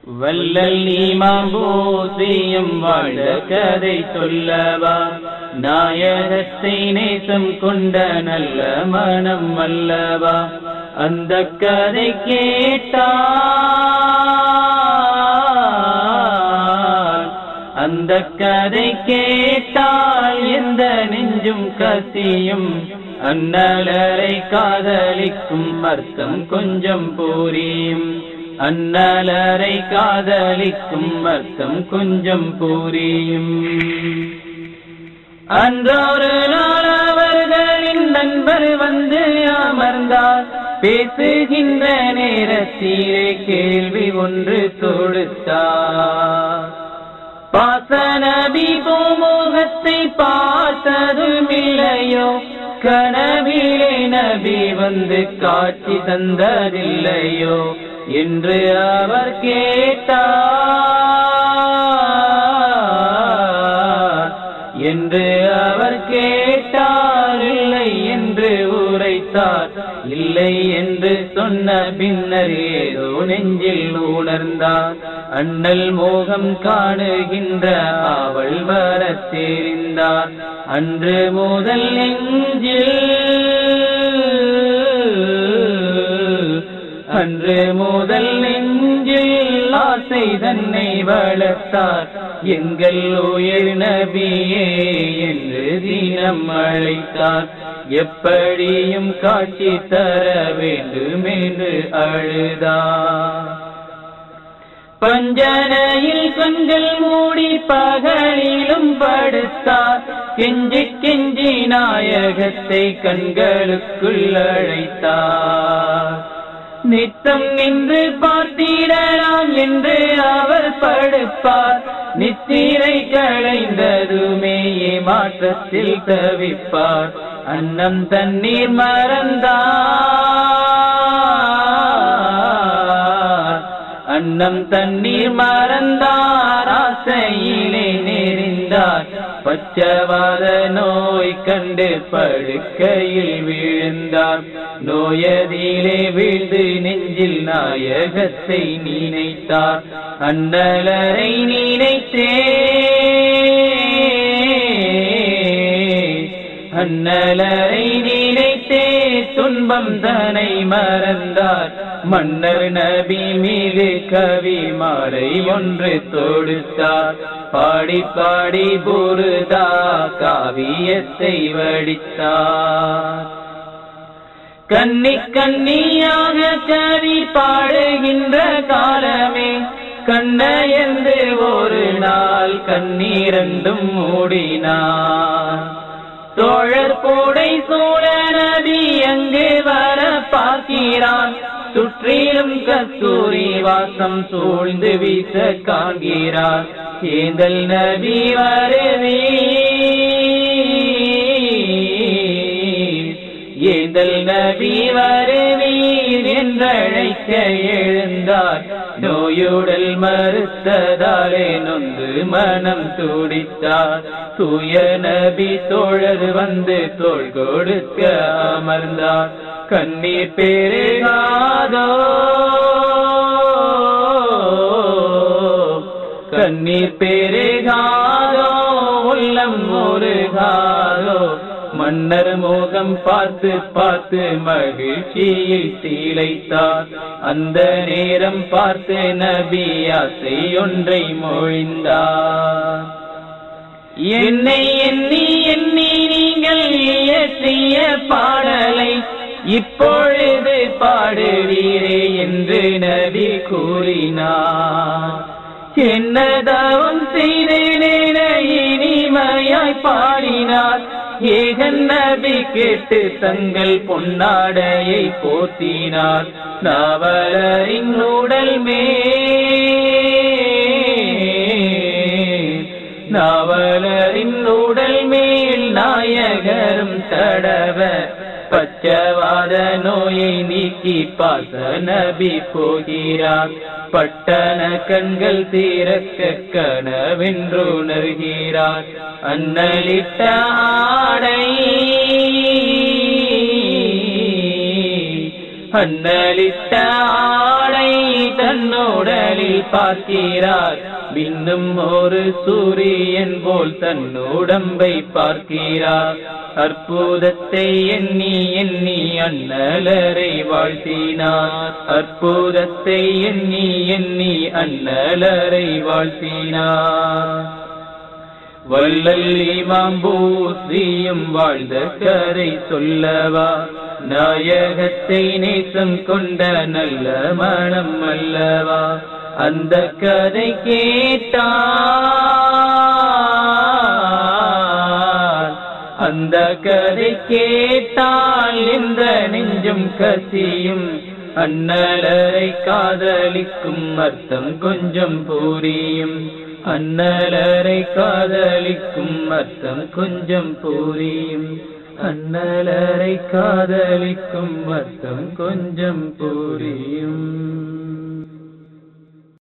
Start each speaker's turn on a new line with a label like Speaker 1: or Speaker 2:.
Speaker 1: வள்ளல் நீமாம் பூசியும் வாழ்ந்த கதை சொல்லவா நாயகத்தை நேசம் கொண்ட நல்ல மனம் அல்லவா அந்த கதை கேட்டால் அந்த கதை கேட்டால் எந்த நெஞ்சும் கசியும் அண்ணலரை காதலிக்கும் அர்த்தம் கொஞ்சம் புரியும் அண்ணலரை காதலிக்கும் அர்த்தம் கொஞ்சம் புரியும் அன்றொரு நாள் அவர்களின் நண்பர் வந்து அமர்ந்தார் பேசுகின்ற நேரத்திலே கேள்வி ஒன்று தொடுத்தார் பாசனபி பூமுகத்தை பார்த்ததும் இல்லையோ கனவிலே நபி வந்து காட்சி தந்ததில்லையோ என்று அவர் கேட்டார் என்று அவர் கேட்டார் இல்லை என்று உரைத்தார் இல்லை என்று சொன்ன பின்னர் ஏதோ நெஞ்சில் உணர்ந்தார் அண்ணல் மோகம் காணுகின்ற அவள் வரத் தெரிந்தார் அன்று முதல் நெஞ்சில் அன்று முதல் நெஞ்சில் ஆசை தன்னை வளர்த்தார் எங்கள் உயிர் நபியே என்று தினம் அழைத்தார் எப்படியும் காட்சி தர வேண்டும் என்று அழுதார் பஞ்சனையில் கண்கள் மூடி பகலிலும் படுத்தார் கெஞ்சி கெஞ்சி நாயகத்தை கண்களுக்குள் அழைத்தார் நித்தம் நின்று பார்த்திடலாம் என்று அவர் படுப்பார் நித்திரை களைந்ததுமே மாற்றத்தில் தவிப்பார் அன்னம் தண்ணீர் மறந்தார் அன்னம் தண்ணீர் மறந்தார் ஆசையிலே நெறிந்தார் பச்சவாத நோய் கண்டு படுக்கையில் விழுந்தார் நோயதிலே வீழ்ந்து நெஞ்சில் நாயகத்தை நினைத்தார் அண்ணலரை நினைத்தே அண்ணலரை நினைத்தே துன்பம் தனை மறந்தார் மன்னர் நபி மீது கவி மாலை ஒன்று தொடுத்தார் பாடி பாடி புருதா காவியத்தை வடித்தார் கன்னி கன்னியாக கவி பாடுகின்ற காலமே கண்ணயந்து ஒரு நாள் கண்ணீரண்டும் மூடினார் தோழர் போடை சூழ நதி அங்கு வர பார்க்கிறான் சுற்றிலும் கஸ்தூரி வாசம் சூழ்ந்து வீச காண்கிறார் ஏந்தல் நபி வருவே ஏந்தல் நபி வருவீர் என்றழைக்க எழுந்தார் நோயுடல் மறுத்ததாலே நொந்து மனம் துடித்தார் தூய நபி தோழர் வந்து தோள் கொடுக்க அமர்ந்தார் கண்ணீர் பெருகாதோ கண்ணீர் பெருகாதோ உள்ளம் முருகாதோ மன்னர் மோகம் பார்த்து பார்த்து மகிழ்ச்சியில் தீழைத்தார் அந்த நேரம் பார்த்து நபி ஆசை ஒன்றை மொழிந்தார் என்னை எண்ணி எண்ணி நீங்கள் இயற்றிய பாடலை இப்பொழுது பாடுவீரே என்று நபி கூறினார் என்னதவம் செய்தேன இனிமையாய் பாடினார் ஏகன் நபி கேட்டு தங்கள் பொன்னாடையை போத்தினார் நாவலரின் உடல் மேல் நாவலரின் உடல் மேல் நாயகரும் தடவ பச்சவாத நோயை நீக்கி பாச நபி போகிறார் பட்டன கண்கள் தீரக்க கனவென்றுணர்கிறார் அன்னலிட்ட ஆடை அண்ணலிட்ட ஆடை தன்னுடலில் பார்க்கிறார் பின்னும் ஒரு சூரியன் போல் தன்னுடம்பை பார்க்கிறார் அற்புதத்தை எண்ணி எண்ணி அண்ணலரை வாழ்த்தினார் அற்புதத்தை எண்ணி எண்ணி அண்ணலரை வாழ்த்தினார் வள்ளல் இமாம் பூசியும் வாழ்ந்த கரை சொல்லவா நாயகத்தை நேசம் கொண்ட நல்ல மனம் அல்லவா அந்த கதை கேட்டால் அந்த கதை கேட்டால் இந்த நெஞ்சும் கசியும் அண்ணலரை காதலிக்கும் அர்த்தம் கொஞ்சம் புரியும் அண்ணலரை காதலிக்கும் அர்த்தம் கொஞ்சம் புரியும் அண்ணலரை காதலிக்கும் அர்த்தம் கொஞ்சம் புரியும்